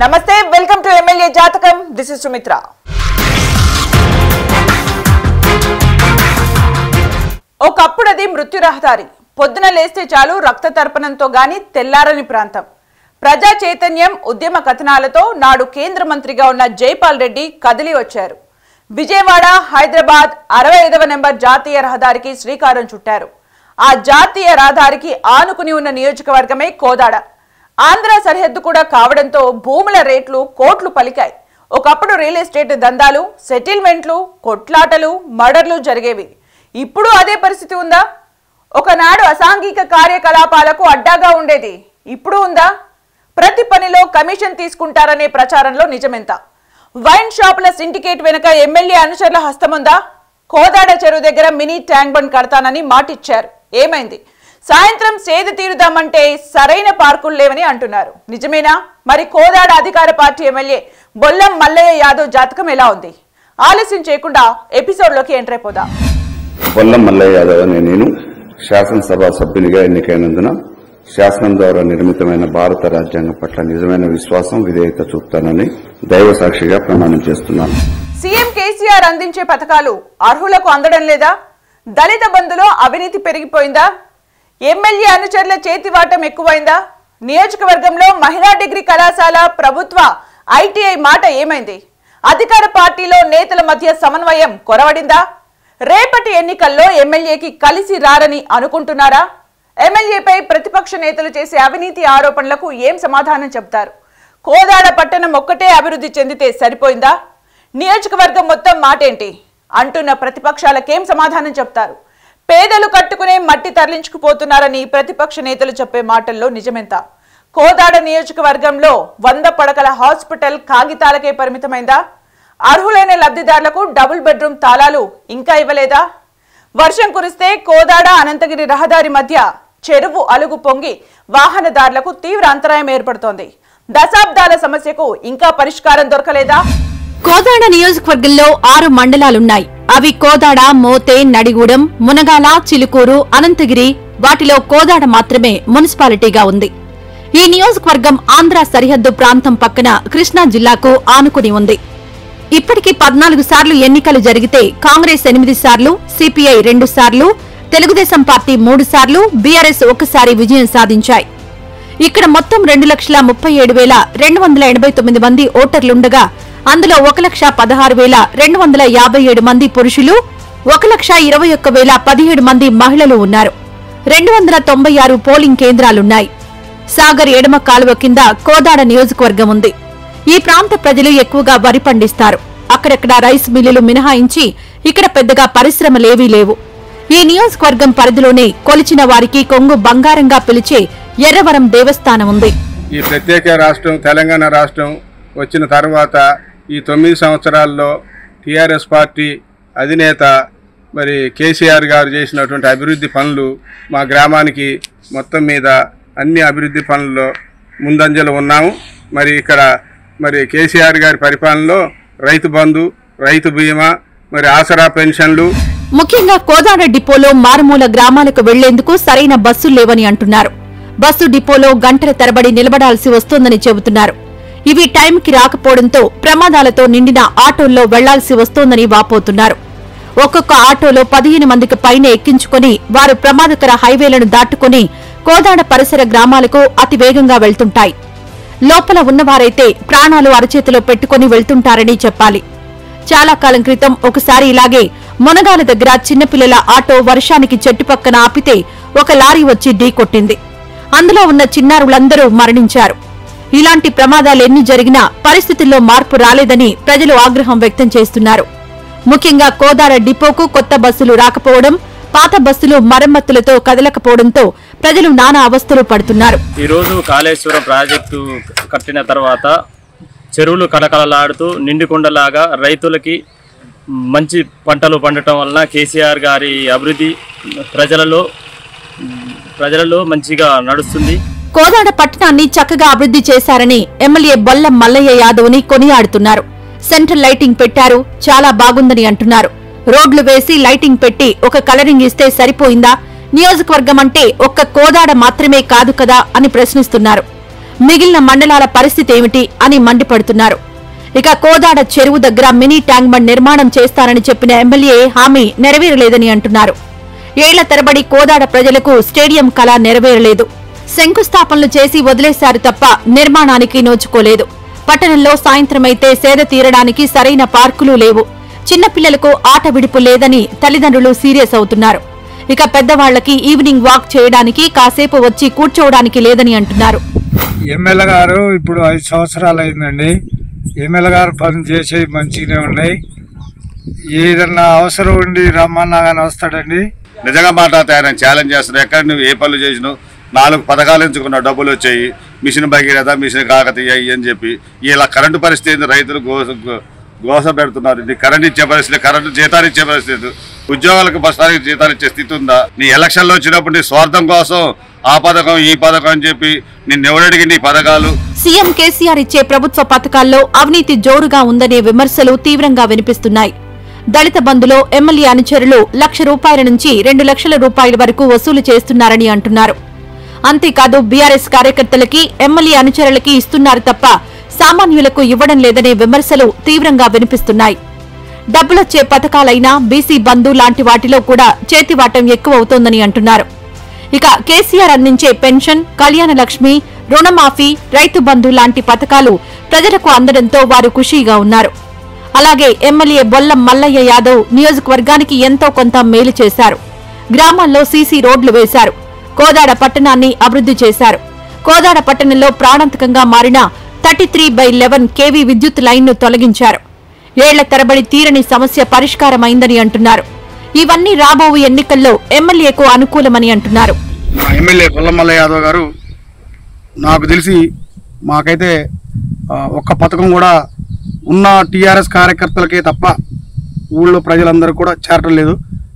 నమస్తే welcome to MLA జాతకం this is Sumitra ఒకప్పుడు అది మృత్యు రహదారి పొద్దున లేస్తే చాలు రక్త తర్పణంతో గాని తెల్లారని ప్రాంతం ప్రజా చైతన్యం ఉద్యమ కథనాలతో నాడు కేంద్ర మంత్రిగా ఉన్న జైపాల్ రెడ్డి కదిలి వచ్చారు విజయవాడ హైదరాబాద్ అరవై ఐదవ నెంబర్ జాతీయ రహదారికి శ్రీకారం చుట్టారు ఆ జాతీయ రహదారికి ఆనుకుని ఉన్న నియోజకవర్గమే కోదాడ ఆంధ్ర సరిహద్దు కూడా కావడంతో భూముల రేట్లు కోట్లు పలికాయి ఒకప్పుడు రియల్ ఎస్టేట్ దందాలు సెటిల్మెంట్లు కొట్లాటలు మర్డర్లు జరిగేవి ఇప్పుడు అదే పరిస్థితి ఉందా ఒకనాడు అసాంఘిక కార్యకలాపాలకు అడ్డాగా ఉండేది ఇప్పుడు ఉందా ప్రతి పనిలో కమిషన్ తీసుకుంటారనే ప్రచారంలో నిజమెంత వైన్ షాపుల సిండికేట్ వెనుక ఎమ్మెల్యే అనుచరుల హస్తముందా కోదాడ చెరువు దగ్గర మినీ ట్యాంక్ బండ్ కడతానని మాటిచ్చారు ఏమైంది సాయంత్రం సేద తీరుదామంటే సరైన పార్కులు లేవని అంటున్నారు నిజమేనా మరి కోదాడ అధికార పార్టీ ఎమ్మెల్యే బొల్లం మల్లయ్య యాదవ్ జాతకం ఎలా ఉంది ఆలస్యం చేయకుండా ఎపిసోడ్లోకి ఎంటర్ అయిపోదాం బొల్లం మల్లయ్య యాదవ్ అనే నేను శాసనసభ సభ్యునిగా ఎన్నికైనందున శాసనం ద్వారా నిర్మితమైన భారత రాజ్యాంగం పట్ల నిజమైన విశ్వాసం విధేయత చూపుతానని దైవ సాక్షిగా ప్రమాణం చేస్తున్నాను సీఎం కేసీఆర్ అందించే పథకాలు అర్హులకు అందడం లేదా దళిత బంధులో అవినీతి పెరిగిపోయిందా ఎమ్మెల్యే అనుచరుల చేతివాటం ఎక్కువైందా నియోజకవర్గంలో మహిళా డిగ్రీ కళాశాల ప్రభుత్వ ఐటీఐ మాట ఏమైంది అధికార పార్టీలో నేతల మధ్య సమన్వయం కొరవడిందా రేపటి ఎన్నికల్లో ఎమ్మెల్యేకి కలిసి రారని అనుకుంటున్నారా ఎమ్మెల్యేపై ప్రతిపక్ష నేతలు చేసే అవినీతి ఆరోపణలకు ఏం సమాధానం చెప్తారు కోదాడ పట్టణం ఒక్కటే అభివృద్ధి చెందితే సరిపోయిందా నియోజకవర్గం మొత్తం మాటేంటి అంటున్న ప్రతిపక్షాలకేం సమాధానం చెప్తారు పేదలు కట్టుకునే మట్టి తరలించుకుపోతున్నారని ప్రతిపక్ష నేతలు చెప్పే మాటల్లో నిజమెంత కోదాడ నియోజకవర్గంలో వంద పడకల హాస్పిటల్ కాగితాలకే పరిమితమైందా అర్హులైన లబ్ధిదారులకు డబుల్ బెడ్రూమ్ తాళాలు ఇంకా ఇవ్వలేదా వర్షం కురిస్తే కోదాడ అనంతగిరి రహదారి మధ్య చెరువు అలుగు పొంగి వాహనదారులకు తీవ్ర అంతరాయం ఏర్పడుతోంది దశాబ్దాల సమస్యకు ఇంకా పరిష్కారం దొరకలేదా కోదాడ నియోజకవర్గంలో ఆరు మండలాలున్నాయి అవి కోదాడ మోతే నడిగూడెం మునగాల చిలుకూరు అనంతగిరి వాటిలో కోదాడ మాత్రమే మున్సిపాలిటీగా ఉంది ఈ నియోజకవర్గం ఆంధ్ర సరిహద్దు ప్రాంతం పక్కన కృష్ణా జిల్లాకు ఆనుకుని ఉంది ఇప్పటికి పద్నాలుగు సార్లు ఎన్నికలు జరిగితే కాంగ్రెస్ ఎనిమిది సార్లు సిపిఐ రెండు సార్లు తెలుగుదేశం పార్టీ మూడు సార్లు బీఆర్ఎస్ ఒకసారి విజయం సాధించాయి ఇక్కడ మొత్తం రెండు లక్షల ముప్పై ఏడు వేల రెండు వందల ఎనభై తొమ్మిది మంది ఓటర్లుండగా అందులో ఒక లక్ష పదహారు వేల రెండు వందల యాభై ఏడు మంది పురుషులు ఒక లక్ష ఇరవై ఒక్క వేల పదిహేడు మంది మహిళలు ఉన్నారు రెండు వందల తొంభై ఆరు పోలింగ్ కేంద్రాలున్నాయి సాగర్ ఎడమ కాలువ కింద కోదాడ నియోజకవర్గం ఉంది ఈ ప్రాంత ప్రజలు ఎక్కువగా వరి పండిస్తారు అక్కడక్కడ రైస్ మిల్లులు మినహాయించి ఇక్కడ పెద్దగా పరిశ్రమలేవీ లేవు ఈ నియోజకవర్గం పరిధిలోనే కొలిచిన వారికి కొంగు బంగారంగా పిలిచే ఎర్రవరం దేవస్థానం ఉంది ఈ ప్రత్యేక రాష్ట్రం తెలంగాణ రాష్ట్రం వచ్చిన తర్వాత ఈ తొమ్మిది సంవత్సరాల్లో టీఆర్ఎస్ పార్టీ అధినేత మరి కేసీఆర్ గారు చేసినటువంటి అభివృద్ధి పనులు మా గ్రామానికి మొత్తం మీద అన్ని అభివృద్ధి పనుల్లో ముందంజలో ఉన్నాము మరి ఇక్కడ మరి కేసీఆర్ గారి పరిపాలనలో రైతు బంధు రైతు బీమా మరి ఆసరా పెన్షన్లు ముఖ్యంగా కోదాడ డిపోలో మారుమూల గ్రామాలకు వెళ్లేందుకు సరైన బస్సులు లేవని అంటున్నారు బస్సు డిపోలో గంటల తరబడి నిలబడాల్సి వస్తోందని చెబుతున్నారు ఇవి టైంకి రాకపోవడంతో ప్రమాదాలతో నిండిన ఆటోల్లో వెళ్లాల్సి వస్తోందని వాపోతున్నారు ఒక్కొక్క ఆటోలో పదిహేను మందికి పైన ఎక్కించుకుని వారు ప్రమాదకర హైవేలను దాటుకుని కోదాడ పరిసర గ్రామాలకు అతి వేగంగా వెళ్తుంటాయి లోపల ఉన్నవారైతే ప్రాణాలు అరచేతిలో పెట్టుకుని వెళ్తుంటారని చెప్పాలి చాలా కాలం క్రితం ఒకసారి ఇలాగే మునగాల దగ్గర చిన్నపిల్లల ఆటో వర్షానికి చెట్టు పక్కన ఆపితే ఒక లారీ వచ్చి ఢీకొట్టింది అందులో ఉన్న చిన్నారులందరూ మరణించారు ఇలాంటి ప్రమాదాలెన్ని జరిగినా పరిస్థితుల్లో మార్పు రాలేదని ప్రజలు ఆగ్రహం వ్యక్తం చేస్తున్నారు ముఖ్యంగా కోదాడ డిపోకు కొత్త బస్సులు రాకపోవడం పాత బస్సులు మరమ్మతులతో కదలకపోవడంతో ప్రజలు నానా అవస్థలు పడుతున్నారు ఈరోజు కాళేశ్వరం ప్రాజెక్టు కట్టిన తర్వాత చెరువులు కలకలలాడుతూ నిండుకుండలాగా రైతులకి మంచి పంటలు పండటం వలన కేసీఆర్ గారి అభివృద్ధి ప్రజలలో ప్రజలలో మంచిగా నడుస్తుంది కోదాడ పట్టణాన్ని చక్కగా అభివృద్ధి చేశారని ఎమ్మెల్యే బొల్లం మల్లయ్య యాదవ్ని కొనియాడుతున్నారు సెంట్రల్ లైటింగ్ పెట్టారు చాలా బాగుందని అంటున్నారు రోడ్లు వేసి లైటింగ్ పెట్టి ఒక కలరింగ్ ఇస్తే సరిపోయిందా నియోజకవర్గం అంటే ఒక్క కోదాడ మాత్రమే కాదు కదా అని ప్రశ్నిస్తున్నారు మిగిలిన మండలాల పరిస్థితి ఏమిటి అని మండిపడుతున్నారు ఇక కోదాడ చెరువు దగ్గర మినీ ట్యాంక్ బండ్ నిర్మాణం చేస్తానని చెప్పిన ఎమ్మెల్యే హామీ నెరవేరలేదని అంటున్నారు ఏళ్ల తరబడి కోదాడ ప్రజలకు స్టేడియం కళ నెరవేరలేదు శంకుస్థాపనలు చేసి వదిలేశారు తప్ప నిర్మాణానికి నోచుకోలేదు పట్టణంలో సాయంత్రమైతే సేద తీరడానికి సరైన పార్కులు లేవు చిన్నపిల్లలకు ఆట విడుపు లేదని తల్లిదండ్రులు సీరియస్ అవుతున్నారు ఇక పెద్దవాళ్లకి ఈవినింగ్ వాక్ చేయడానికి కాసేపు వచ్చి కూర్చోవడానికి లేదని అంటున్నారు ఎమ్మెల్యే గారు ఇప్పుడు ఐదు సంవత్సరాలు అయిందండి ఎమ్మెల్యే గారు పని చేసేవి మంచిగానే ఉన్నాయి ఏదన్నా అవసరం ఉండి రమ్మన్నా కానీ వస్తాడండి నిజంగా మాట్లాడితే ఆయన ఛాలెంజ్ చేస్తున్నారు ఎక్కడ నువ్వు ఏ పనులు చేసినావు నాలుగు పథకాలు ఎంచుకున్నావు డబ్బులు వచ్చాయి మిషన్ భగీరథ మిషన్ కాకతీయ ఇవి అని చెప్పి ఇలా కరెంటు పరిస్థితి ఏంది రైతులు గోస గో- గోస పెడుతున్నారు నీ కరెంట్ ఇచ్చే పరిస్థితి కరెంటు జీతాలు ఇచ్చే పరిస్థితి లేదు. ఉద్యోగాలకు ప్రస్తుతానికి జీతాలు ఇచ్చే స్థితి ఉందా నీ ఎలక్షన్లో వచ్చినప్పుడు నీ స్వార్థం కోసం ఆ పథకం ఈ పథకం అని చెప్పి నిన్ను ఎవడడిగి నీ పథకాలు సీఎం కేసీఆర్ ఇచ్చే ప్రభుత్వ పథకాల్లో అవినీతి జోరుగా ఉందనే విమర్శలు తీవ్రంగా వినిపిస్తున్నాయి దళిత బంధులో ఎమ్మెల్యే అనుచరులు లక్ష రూపాయల నుంచి రెండు లక్షల రూపాయల వరకు వసూలు చేస్తున్నారని అంటున్నారు అంతేకాదు బీఆర్ఎస్ కార్యకర్తలకి ఎమ్మెల్యే అనుచరులకి ఇస్తున్నారు తప్ప సామాన్యులకు ఇవ్వడం లేదనే విమర్శలు తీవ్రంగా వినిపిస్తున్నాయి డబ్బులొచ్చే పథకాలైనా బీసీ బంధు లాంటి వాటిలో కూడా చేతివాటం ఎక్కువ అవుతోందని అంటున్నారు ఇక కేసీఆర్ అందించే పెన్షన్ కళ్యాణ లక్ష్మి రుణమాఫీ రైతు బంధు లాంటి పథకాలు ప్రజలకు అందడంతో వారు ఖుషీగా ఉన్నారు అలాగే ఎమ్మెల్యే బొల్లం మల్లయ్య యాదవ్ నియోజకవర్గానికి ఎంతో కొంత మేలు చేశారు గ్రామాల్లో సీసీ రోడ్లు వేశారు కోదాడ పట్టణాన్ని అభివృద్ధి చేశారు కోదాడ పట్టణంలో ప్రాణాంతకంగా మారిన thirty three by eleven KV విద్యుత్ లైన్ను తొలగించారు ఏళ్ల తరబడి తీరని సమస్య పరిష్కారమైందని అంటున్నారు ఇవన్నీ రాబోవు ఎన్నికల్లో ఎమ్మెల్యేకు అనుకూలమని అంటున్నారు మా ఎమ్మెల్యే కొల్లమల్ల యాదవ్ గారు నాకు తెలిసి మాకైతే ఆ, ఒక్క పథకం కూడా ఉన్న టీఆర్ఎస్ కార్యకర్తలకే తప్ప ఊళ్ళో ప్రజలందరూ కూడా చేరటం లేదు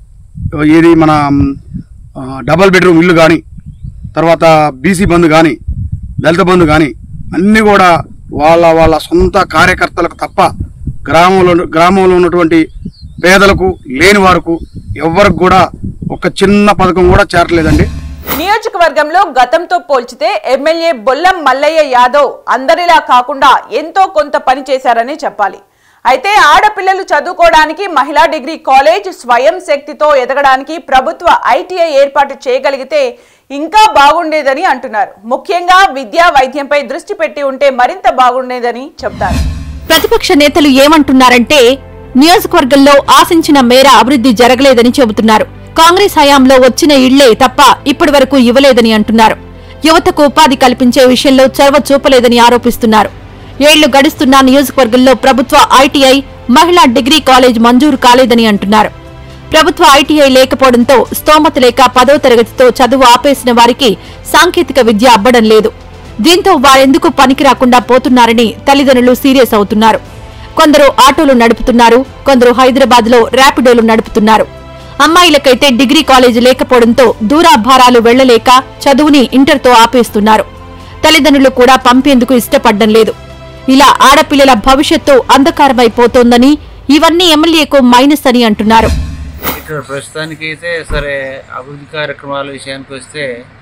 ఏది మన ఆ, డబల్ బెడ్రూమ్ ఇల్లు కానీ తర్వాత బీసీ బంధు కానీ దళిత బంధు కానీ అన్నీ కూడా వాళ్ళ వాళ్ళ సొంత కార్యకర్తలకు తప్ప గ్రామంలో గ్రామంలో ఉన్నటువంటి పేదలకు లేని వారికి ఎవ్వరికి కూడా ఒక చిన్న పథకం కూడా చేరట్లేదండి నియోజకవర్గంలో గతంతో పోల్చితే ఎమ్మెల్యే బొల్లం మల్లయ్య యాదవ్ అందరిలా కాకుండా ఎంతో కొంత పని చేశారని చెప్పాలి అయితే ఆడపిల్లలు చదువుకోవడానికి మహిళా డిగ్రీ కాలేజ్ స్వయం శక్తితో ఎదగడానికి ప్రభుత్వ ఐటీఐ ఏర్పాటు చేయగలిగితే ఇంకా బాగుండేదని అంటున్నారు ముఖ్యంగా విద్యా వైద్యంపై దృష్టి పెట్టి ఉంటే మరింత బాగుండేదని చెప్తారు ప్రతిపక్ష నేతలు ఏమంటున్నారంటే నియోజకవర్గంలో ఆశించిన మేర అభివృద్ధి జరగలేదని చెబుతున్నారు కాంగ్రెస్ హయాంలో వచ్చిన ఇళ్లే తప్ప ఇప్పటి వరకు ఇవ్వలేదని అంటున్నారు యువతకు ఉపాధి కల్పించే విషయంలో చొరవ చూపలేదని ఆరోపిస్తున్నారు ఏళ్లు గడుస్తున్నా నియోజకవర్గంలో ప్రభుత్వ ఐటీఐ మహిళా డిగ్రీ కాలేజ్ మంజూరు కాలేదని అంటున్నారు ప్రభుత్వ ఐటీఐ లేకపోవడంతో స్తోమత లేక పదో తరగతితో చదువు ఆపేసిన వారికి సాంకేతిక విద్య అబ్బడం లేదు దీంతో వారెందుకు పనికి రాకుండా పోతున్నారని తల్లిదండ్రులు సీరియస్ అవుతున్నారు కొందరు ఆటోలు నడుపుతున్నారు కొందరు హైదరాబాద్ లో ర్యాపిడోలు నడుపుతున్నారు అమ్మాయిలకైతే డిగ్రీ కాలేజీ లేకపోవడంతో దూరాభారాలు వెళ్లలేక చదువుని ఇంటర్తో ఆపేస్తున్నారు తల్లిదండ్రులు కూడా పంపేందుకు ఇష్టపడ్డం లేదు ఇలా ఆడపిల్లల భవిష్యత్తు అంధకారమైపోతోందని ఇవన్నీ ఎమ్మెల్యేకు మైనస్ అని అంటున్నారు ఇక్కడ ప్రస్తుతానికి అయితే సరే అభివృద్ధి కార్యక్రమాల విషయానికి వస్తే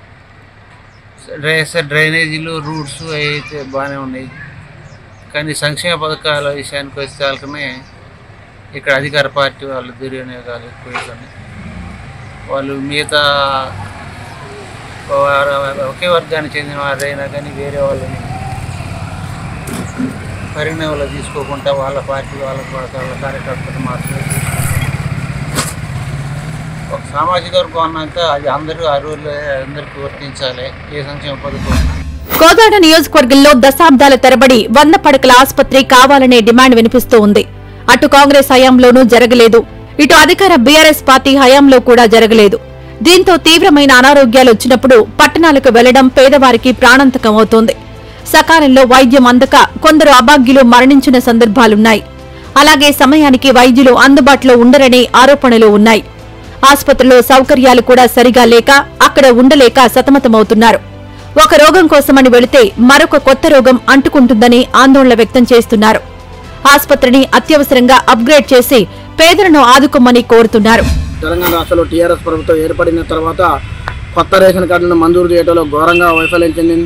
డ్రై సార్ డ్రైనేజీలు రూట్స్ అవి అయితే బాగానే ఉన్నాయి కానీ సంక్షేమ పథకాల విషయానికి వస్తే వాళ్ళకనే ఇక్కడ అధికార పార్టీ వాళ్ళు దుర్వినియోగాలు ఎక్కువ అవుతున్నాయి వాళ్ళు మిగతా వారు ఒకే వర్గానికి చెందిన వారైనా కానీ వేరే వాళ్ళని పరిగణనలో తీసుకోకుండా వాళ్ళ పార్టీ వాళ్ళ వాళ్ళ కార్యకర్తలు మాత్రమే తీసుకుంటారు. ఒక సామాజిక వర్గం అన్నాక అది అందరూ అర్హులే అందరికీ వర్తించాలి ఏ సంక్షేమ పథకం ఉన్నా. కోదాడ నియోజకవర్గంలో దశాబ్దాల తరబడి వంద పడకల ఆసుపత్రి కావాలనే డిమాండ్ వినిపిస్తూ ఉంది అటు కాంగ్రెస్ హయాంలోనూ జరగలేదు ఇటు అధికార బీఆర్ఎస్ పార్టీ హయాంలో కూడా జరగలేదు దీంతో తీవ్రమైన అనారోగ్యాలు వచ్చినప్పుడు పట్టణాలకు వెళ్లడం పేదవారికి ప్రాణాంతకం అవుతోంది సకాలంలో వైద్యం అందక కొందరు అభాగ్యులు మరణించిన సందర్భాలున్నాయి అలాగే సమయానికి వైద్యులు అందుబాటులో ఉండరనే ఆరోపణలు ఉన్నాయి ఆసుపత్రిలో సౌకర్యాలు కూడా సరిగా లేక అక్కడ ఉండలేక సతమతమవుతున్నారు ఒక రోగం కోసమని వెళితే మరొక కొత్త రోగం అంటుకుంటుందని ఆందోళన వ్యక్తం చేస్తున్నారు ఆసుపత్రిని అత్యవసరంగా అప్గ్రేడ్ చేసి పేదలను ఆదుకోమని కోరుతున్నారు తెలంగాణ రాష్ట్రంలో టీఆర్ఎస్ ప్రభుత్వం ఏర్పడిన తర్వాత కొత్త రేషన్ కార్డులను మంజూరు చేయడంలో ఘోరంగా వైఫల్యం చెందింది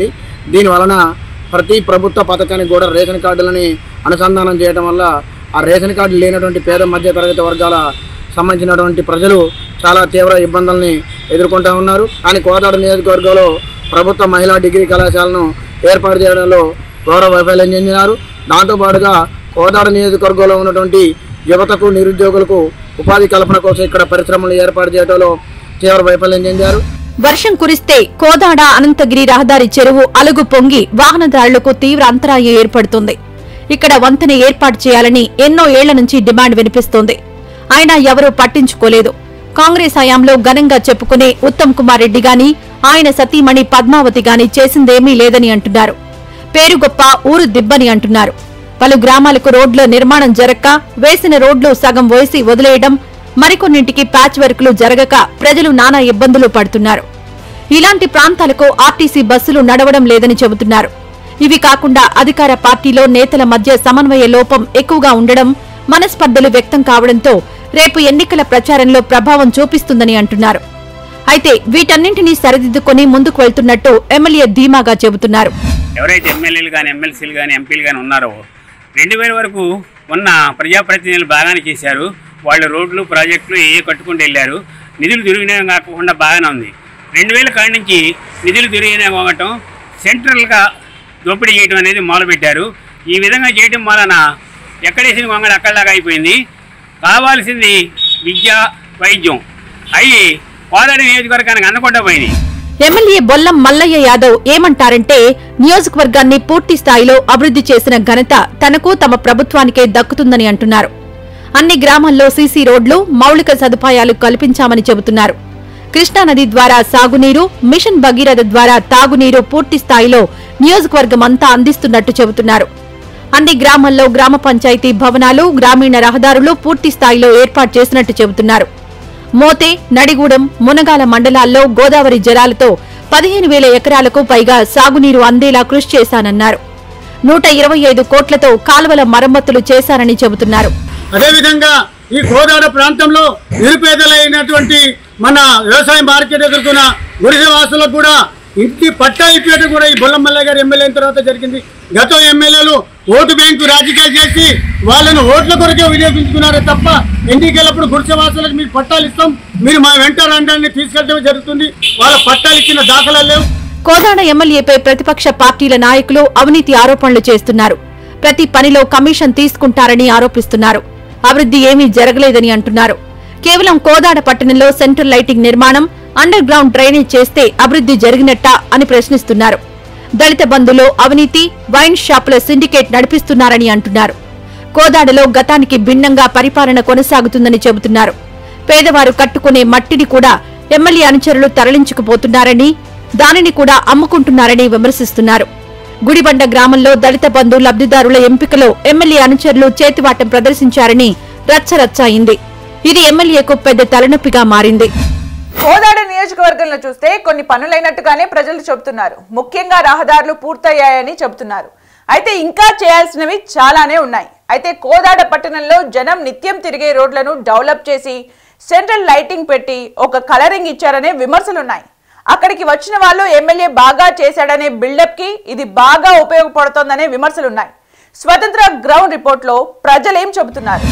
దీని వలన ప్రతి ప్రభుత్వ పథకానికి కూడా రేషన్ కార్డులని అనుసంధానం చేయడం వల్ల ఆ రేషన్ కార్డు లేనటువంటి పేద మధ్య తరగతి వర్గాల సంబంధించినటువంటి ప్రజలు చాలా తీవ్ర ఇబ్బందుల్ని ఎదుర్కొంటూ ఉన్నారు కానీ కోదాడ నియోజకవర్గంలో ప్రభుత్వ మహిళా డిగ్రీ కళాశాలను ఏర్పాటు చేయడంలో గౌరవ వైఫల్యం చెందినారు దాంతోపాటుగా కోదాడ నియోజకవర్గంలో ఉన్నటువంటి యువతకు నిరుద్యోగులకు ఉపాధి కల్పన కోసం ఇక్కడ పరిశ్రమలు ఏర్పాటు చేయడంలో తీవ్ర వైఫల్యం చెందారు వర్షం కురిస్తే కోదాడ అనంతగిరి రహదారి చెరువు అలుగు పొంగి వాహనదారులకు తీవ్ర అంతరాయం ఏర్పడుతుంది ఇక్కడ వంతెన ఏర్పాటు చేయాలని ఎన్నో ఏళ్ల నుంచి డిమాండ్ వినిపిస్తోంది అయినా ఎవరూ పట్టించుకోలేదు కాంగ్రెస్ హయాంలో ఘనంగా చెప్పుకునే ఉత్తమ్ కుమార్ రెడ్డి గాని ఆయన సతీమణి పద్మావతి గాని చేసిందేమీ లేదని అంటున్నారు పేరు గొప్ప ఊరు దిబ్బని అంటున్నారు పలు గ్రామాలకు రోడ్ల నిర్మాణం జరక్క వేసిన రోడ్లు సగం వేసి వదిలేయడం మరికొన్నింటికి ప్యాచ్ వర్క్లు జరగక ప్రజలు నానా ఇబ్బందులు పడుతున్నారు ఇలాంటి ప్రాంతాలకు ఆర్టీసీ బస్సులు నడవడం లేదని చెబుతున్నారు ఇవి కాకుండా అధికార పార్టీలో నేతల మధ్య సమన్వయ లోపం ఎక్కువగా ఉండడం మనస్పర్ధలు వ్యక్తం కావడంతో రేపు ఎన్నికల ప్రచారంలో ప్రభావం చూపిస్తుందని అంటున్నారు అయితే వీటన్నింటినీ సరిదిద్దుకొని ముందుకు వెళ్తున్నట్టు ఎమ్మెల్యే ధీమాగా చెబుతున్నారు ఎవరైతే ఎమ్మెల్యేలు కానీ ఎమ్మెల్సీలు కానీ ఎంపీలు కానీ ఉన్నారో రెండు వేల వరకు ఉన్న ప్రజాప్రతినిధులు బాగానే చేశారు వాళ్ళు రోడ్లు ప్రాజెక్టులు ఏ కట్టుకుంటూ వెళ్ళారు నిధులు దుర్వినియోగం కాకుండా బాగానే ఉంది రెండు వేల కాడి నుంచి నిధులు దుర్వినియోగం అవ్వటం సెంట్రల్గా దోపిడీ చేయడం అనేది మొదలుపెట్టారు ఈ విధంగా చేయడం వలన ఎక్కడేసిన గొంగళి అక్కడలాగా అయిపోయింది కావాల్సింది విద్య వైద్యం అవి కోదాడి నియోజకవర్గానికి అందకుండా పోయినాయి ఎమ్మెల్యే బొల్లం మల్లయ్య యాదవ్ ఏమంటారంటే నియోజకవర్గాన్ని పూర్తి స్థాయిలో అభివృద్ధి చేసిన ఘనత తనకు తమ ప్రభుత్వానికే దక్కుతుందని అంటున్నారు అన్ని గ్రామాల్లో సీసీ రోడ్లు మౌలిక సదుపాయాలు కల్పించామని చెబుతున్నారు కృష్ణానది ద్వారా సాగునీరు మిషన్ భగీరథ ద్వారా తాగునీరు పూర్తి స్థాయిలో నియోజకవర్గమంతా అందిస్తున్నట్టు చెబుతున్నారు అన్ని గ్రామాల్లో గ్రామ పంచాయతీ భవనాలు గ్రామీణ రహదారులు పూర్తి స్థాయిలో ఏర్పాటు చేసినట్టు చెబుతున్నారు మోతే నడిగూడెం మునగాల మండలాల్లో గోదావరి జలాలతో పదిహేను వేల ఎకరాలకు పైగా సాగునీరు అందేలా కృషి చేశానన్నారు నూట ఇరవై ఐదు కోట్లతో కాలువల మరమ్మతులు చేశారని చెబుతున్నారు అదేవిధంగా ఈ కోదాడ ప్రాంతంలో నిరుపేదలైనటువంటి మన వ్యవసాయ మార్కెట్ ఎదుర్కొన్న గుడిసె వాసులకు కూడా ఇంటి పట్టా ఇప్పేట కూడా ఈ బొల్లమల్ల గారు ఎమ్మెల్యే అయిన తర్వాత జరిగింది గత ఎమ్మెల్యేలు ఓటు బ్యాంకు రాజకీయాలు చేసి వాళ్ళను ఓట్ల కొరకే వినియోగించుకున్నారే తప్ప ఎన్నికలప్పుడు గుడిసె వాసులకు మీకు పట్టాలు ఇస్తాం మీరు మా వెంట రండాన్ని తీసుకెళ్ళడం జరుగుతుంది వాళ్ళ పట్టాలు ఇచ్చిన దాఖలాలు లేవు కోదాడ ఎమ్మెల్యేపై ప్రతిపక్ష పార్టీల నాయకులు అవినీతి ఆరోపణలు చేస్తున్నారు ప్రతి పనిలో కమిషన్ తీసుకుంటారని ఆరోపిస్తున్నారు అభివృద్ధి ఏమీ జరగలేదని అంటున్నారు కేవలం కోదాడ పట్టణంలో సెంట్రల్ లైటింగ్ నిర్మాణం అండర్ గ్రౌండ్ డ్రైనేజ్ చేస్తే అభివృద్ధి జరిగినట్టా అని ప్రశ్నిస్తున్నారు దళిత బంధులో అవినీతి వైన్ షాపుల సిండికేట్ నడిపిస్తున్నారని అంటున్నారు కోదాడలో గతానికి భిన్నంగా పరిపాలన కొనసాగుతుందని చెబుతున్నారు పేదవారు కట్టుకునే మట్టిని కూడా ఎమ్మెల్యే అనుచరులు తరలించుకుపోతున్నారని దానిని కూడా అమ్ముకుంటున్నారని విమర్శిస్తున్నారు గుడిబండ గ్రామంలో దళిత బంధు లబ్ధిదారుల ఎంపికలో ఎమ్మెల్యే అనుచరులు చేతివాటం ప్రదర్శించారని రచ్చరచ్చ అయింది ఇది ఎమ్మెల్యేకు పెద్ద తలనొప్పిగా మారింది కోదాడ నియోజకవర్గంలో చూస్తే కొన్ని పనులైనట్టుగానే ప్రజలు చెబుతున్నారు ముఖ్యంగా రహదారులు పూర్తయ్యాయని చెబుతున్నారు అయితే ఇంకా చేయాల్సినవి చాలానే ఉన్నాయి అయితే కోదాడ పట్టణంలో జనం నిత్యం తిరిగే రోడ్లను డెవలప్ చేసి సెంట్రల్ లైటింగ్ పెట్టి ఒక కలరింగ్ ఇచ్చారనే విమర్శలున్నాయి అక్కడికి వచ్చిన వాళ్ళు ఎమ్మెల్యే బాగా చేశాడనే బిల్డప్ కి ఇది బాగా ఉపయోగపడుతోందనే విమర్శలున్నాయి స్వతంత్ర గ్రౌండ్ రిపోర్ట్ లో ప్రజలేం చెబుతున్నారు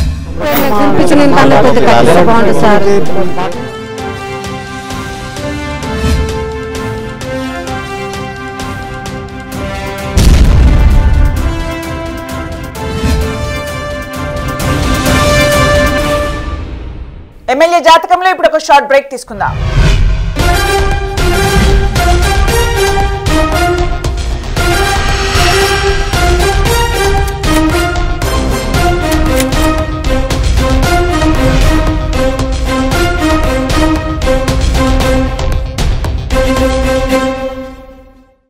ఎమ్మెల్యే జాతకంలో ఇప్పుడు ఒక షార్ట్ బ్రేక్ తీసుకుందాం